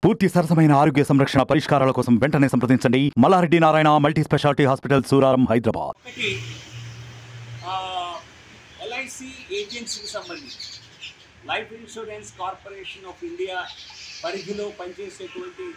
పూర్తి సరసమైన ఆరోగ్య సంరక్షణ పరిష్కారాల కోసం వెంటనే సంప్రదించండి Mallareddy Narayana multi speciality hospital Suraram Hyderabad ఒకటి ఎల్ఐసి ఏజెన్సీకి సంబంధించి life insurance corporation of India పరిధిలో పనిచేసేటువంటి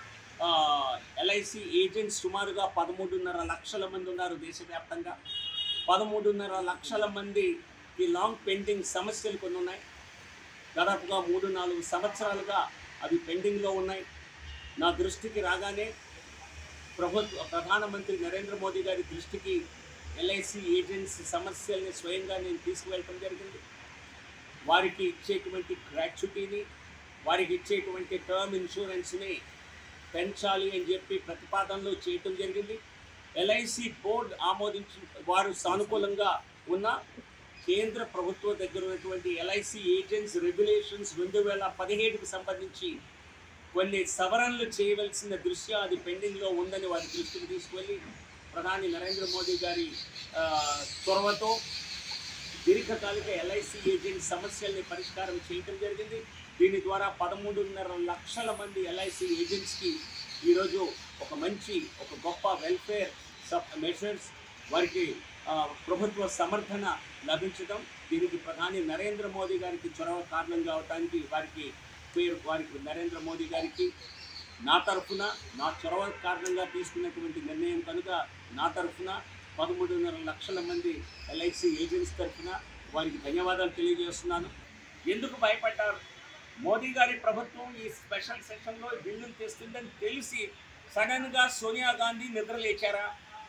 ఎల్ఐసి ఏజెంట్స్ సుమారుగా పదమూడున్నర లక్షల మంది ఉన్నారు దేశవ్యాప్తంగా పదమూడున్నర లక్షల మందికి లాంగ్ పెండింగ్ సమస్యలు కొన్ని ఉన్నాయి దాదాపుగా మూడు నాలుగు సంవత్సరాలుగా అవి పెండింగ్లో ఉన్నాయి నా దృష్టికి రాగానే ప్రభుత్వ ప్రధానమంత్రి నరేంద్ర మోదీ గారి దృష్టికి ఎల్ఐసి ఏజెన్సీ సమస్యల్ని స్వయంగా నేను తీసుకువెళ్ళటం జరిగింది వారికి ఇచ్చేటువంటి గ్రాచ్యుటీని వారికి ఇచ్చేటువంటి టర్మ్ ఇన్సూరెన్స్ని పెంచాలి అని చెప్పి ప్రతిపాదనలు చేయటం జరిగింది ఎల్ఐసి బోర్డు ఆమోదించి వారు సానుకూలంగా ఉన్న కేంద్ర ప్రభుత్వం దగ్గర ఉన్నటువంటి ఎల్ఐసి ఏజెంట్స్ రెగ్యులేషన్స్ రెండు వేల పదిహేడుకు సంబంధించి కొన్ని సవరణలు చేయవలసిన దృష్ట్యా అది పెండింగ్లో ఉందని వారి దృష్టికి తీసుకువెళ్ళి ప్రధాని నరేంద్ర మోదీ గారి ఆ, చొరవతో దీర్ఘకాలిక ఎల్ఐసి ఏజెంట్ సమస్యల్ని పరిష్కారం చేయటం జరిగింది దీని ద్వారా పదమూడున్నర లక్షల మంది ఎల్ఐసి ఏజెంట్స్కి ఈరోజు ఒక మంచి ఒక గొప్ప వెల్ఫేర్ సబ్ మెషర్స్ వారికి ఆ, ప్రభుత్వ సమర్థన లభించడం దీనికి ప్రధాని నరేంద్ర మోదీ గారికి చొరవ కారణం కావడానికి వారికి పేరు వారికి నరేంద్ర మోదీ గారికి నా తరఫున నా చొరవ కారణంగా తీసుకున్నటువంటి నిర్ణయం కనుక నా తరఫున పదమూడున్నర లక్షల మంది ఎల్ఐసి ఏజెంట్స్ తరఫున వారికి ధన్యవాదాలు తెలియజేస్తున్నాను ఎందుకు భయపడ్డారు మోదీ గారి ప్రభుత్వం ఈ స్పెషల్ సెషన్లో బిల్లులు తెస్తుందని తెలిసి సడన్గా సోనియా గాంధీ నిద్రలేచారా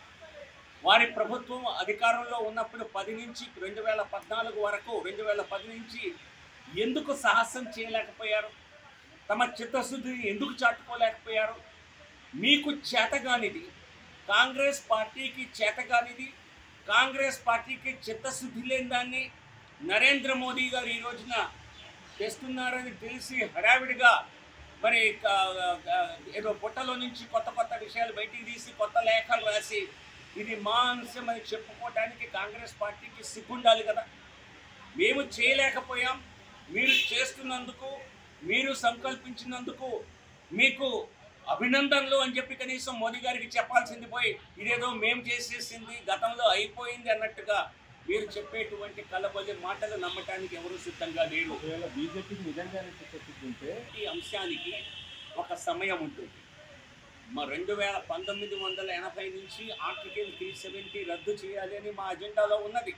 వారి ప్రభుత్వం అధికారంలో ఉన్నప్పుడు పది నుంచి రెండు వేల పద్నాలుగు వరకు రెండు వేల పది నుంచి ఎందుకు సాహసం చేయలేకపోయారు తమ చిత్తశుద్ధిని ఎందుకు చాటుకోలేకపోయారు మీకు చేతగానిది కాంగ్రెస్ పార్టీకి చేతగానిది కాంగ్రెస్ పార్టీకి చిత్తశుద్ధి లేని దాన్ని నరేంద్ర మోదీ గారు ఈ రోజున తెస్తున్నారని తెలిసి హడావిడిగా మరి క- క- ఏదో పుట్టలో నుంచి కొత్త కొత్త విషయాలు బయటికి తీసి కొత్త లేఖలు రాసి ఇది మా అంశం అని చెప్పుకోవడానికి కాంగ్రెస్ పార్టీకి సిగ్గుండాలి కదా మేము చేయలేకపోయాం మీరు చేస్తున్నందుకు మీరు సంకల్పించినందుకు మీకు అభినందనలు అని చెప్పి కనీసం మోదీ గారికి చెప్పాల్సింది పోయి ఇదేదో మేము చేసేసింది గతంలో అయిపోయింది అన్నట్టుగా మీరు చెప్పేటువంటి కలబొలి మాటలు నమ్మటానికి ఎవరు సిద్ధంగా లేరు ఒకవేళ బీజేపీకి నిజంగానే చిత్తశుద్ధి ఉంటే ఈ అంశానికి ఒక సమయం ఉంటుంది మా రెండు వేల పంతొమ్మిది వందల ఎనభై నుంచి ఆర్టికల్ త్రీ సెవెంటీ రద్దు చేయాలి అని మా అజెండాలో ఉన్నది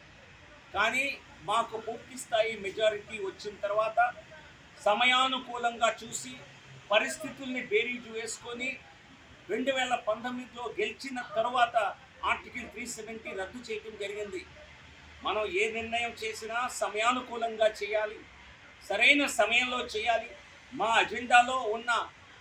కానీ మాకు పూర్తి స్థాయి మెజారిటీ వచ్చిన తర్వాత సమయానుకూలంగా చూసి పరిస్థితుల్ని బేరీజు వేసుకొని రెండు వేల పంతొమ్మిదిలో గెలిచిన తర్వాత ఆర్టికల్ త్రీ సెవెంటీ రద్దు చేయడం జరిగింది మనం ఏ నిర్ణయం చేసినా సమయానుకూలంగా చేయాలి సరైన సమయంలో చేయాలి మా అజెండాలో ఉన్న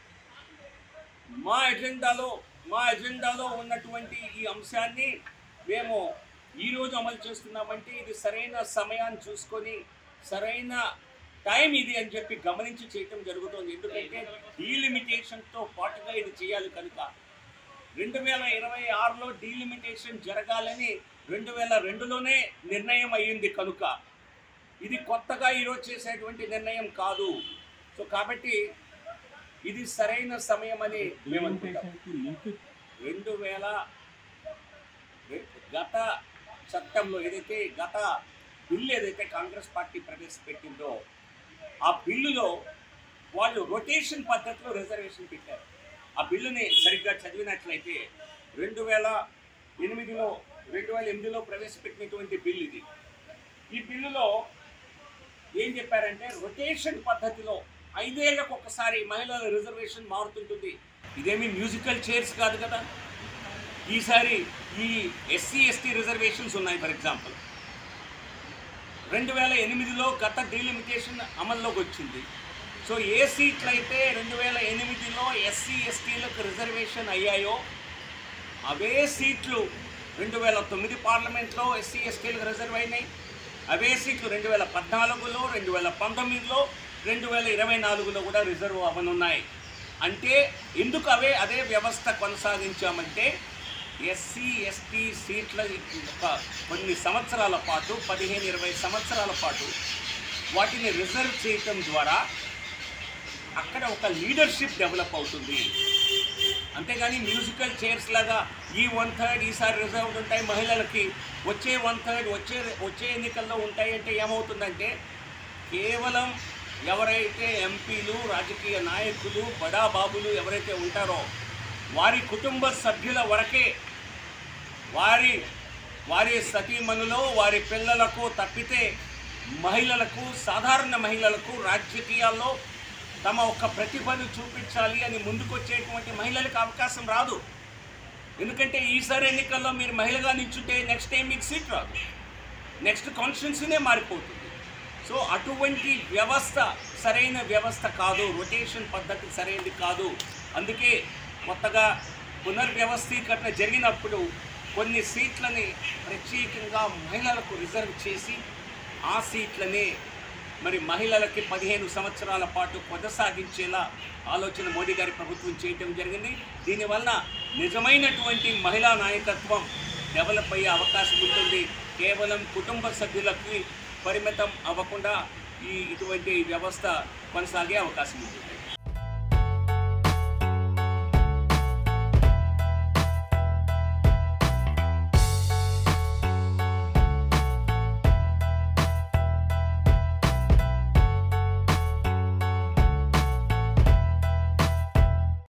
మా ఎజెండాలో మా ఎజెండాలో ఉన్నటువంటి ఈ అంశాన్ని మేము ఈరోజు అమలు చేస్తున్నామంటే ఇది సరైన సమయాన్ని చూసుకొని సరైన టైం ఇది అని చెప్పి గమనించి చేయటం జరుగుతుంది ఎందుకంటే డీలిమిటేషన్తో పాటుగా ఇది చేయాలి కనుక రెండు వేల ఇరవై ఆరులో డీలిమిటేషన్ జరగాలని రెండు వేల రెండులోనే నిర్ణయం అయ్యింది కనుక ఇది కొత్తగా ఈరోజు చేసేటువంటి నిర్ణయం కాదు సో కాబట్టి ఇది సరైన సమయం అని మేము అనుకుంటాం డీలిమిటేషన్కి లింక్ రెండు వేల రె- గత చట్టంలో ఏదైతే గత బిల్లు ఏదైతే కాంగ్రెస్ పార్టీ ప్రవేశపెట్టిందో ఆ బిల్లులో వాళ్ళు రొటేషన్ పద్ధతిలో రిజర్వేషన్ పెట్టారు ఆ బిల్లుని సరిగ్గా చదివినట్లయితే రెండు వేల ఎనిమిదిలో రెండు వేల ఎనిమిదిలో ప్రవేశపెట్టినటువంటి బిల్లు ఇది ఈ బిల్లులో ఏం చెప్పారంటే రొటేషన్ పద్ధతిలో ఐదేళ్లకు ఒకసారి మహిళల రిజర్వేషన్ మారుతుంటుంది ఇదేమి మ్యూజికల్ చైర్స్ కాదు కదా ఈసారి ఈ ఎస్సీ ఎస్టీ రిజర్వేషన్స్ ఉన్నాయి ఫర్ ఎగ్జాంపుల్ రెండు వేల ఎనిమిదిలో గత డీలిమిటేషన్ అమల్లోకి వచ్చింది సో ఏ సీట్లు అయితే రెండు వేల ఎనిమిదిలో ఎస్సీ ఎస్టీలకు రిజర్వేషన్ అయ్యాయో అవే సీట్లు రెండు వేల తొమ్మిది పార్లమెంట్లో ఎస్సీ ఎస్టీలకు రిజర్వ్ అయినాయి అవే సీట్లు రెండు వేల పద్నాలుగులో రెండు వేల పంతొమ్మిదిలో రెండు వేల ఇరవై నాలుగులో కూడా రిజర్వ్ అవ్వనున్నాయి అంటే ఎందుకు అవే అదే వ్యవస్థ కొనసాగించామంటే ఎస్సీ ఎస్టీ సీట్ల యొక్క కొన్ని సంవత్సరాల పాటు పదిహేను ఇరవై సంవత్సరాల పాటు వాటిని రిజర్వ్ చేయటం ద్వారా అక్కడ ఒక లీడర్షిప్ డెవలప్ అవుతుంది అంతేగాని మ్యూజికల్ చైర్స్ లాగా ఈ వన్ థర్డ్ ఈసారి రిజర్వ్డ్ ఉంటాయి మహిళలకి వచ్చే వన్ థర్డ్ వచ్చే వచ్చే ఎన్నికల్లో ఉంటాయి అంటే ఏమవుతుందంటే కేవలం ఎవరైతే ఎంపీలు రాజకీయ నాయకులు బడా బాబులు ఎవరైతే ఉంటారో వారి కుటుంబ సభ్యుల వరకే వారి వారి సతీమణులో వారి పిల్లలకు తప్పితే మహిళలకు సాధారణ మహిళలకు రాజకీయాల్లో తమ ఒక్క ప్రతిభను చూపించాలి అని ముందుకొచ్చేటువంటి మహిళలకు అవకాశం రాదు ఎందుకంటే ఈసారి ఎన్నికల్లో మీరు మహిళగా నిల్చుంటే నెక్స్ట్ టైం మీకు సీట్ రాదు నెక్స్ట్ కాన్స్టిట్యున్సీనే మారిపోతుంది సో అటువంటి వ్యవస్థ సరైన వ్యవస్థ కాదు రొటేషన్ పద్ధతి సరైనది కాదు అందుకే కొత్తగా పునర్వ్యవస్థీకరణ జరిగినప్పుడు కొన్ని సీట్లని ప్రత్యేకంగా మహిళలకు రిజర్వ్ చేసి ఆ సీట్లనే మరి మహిళలకి పదిహేను సంవత్సరాల పాటు కొనసాగించేలా ఆలోచన మోడీ గారి ప్రభుత్వం చేయటం జరిగింది దీనివల్ల నిజమైనటువంటి మహిళా నాయకత్వం డెవలప్ అయ్యే అవకాశం ఉంటుంది కేవలం కుటుంబ సభ్యులకి పరిమితం అవ్వకుండా ఈ ఇటువంటి వ్యవస్థ కొనసాగే అవకాశం ఉంటుంది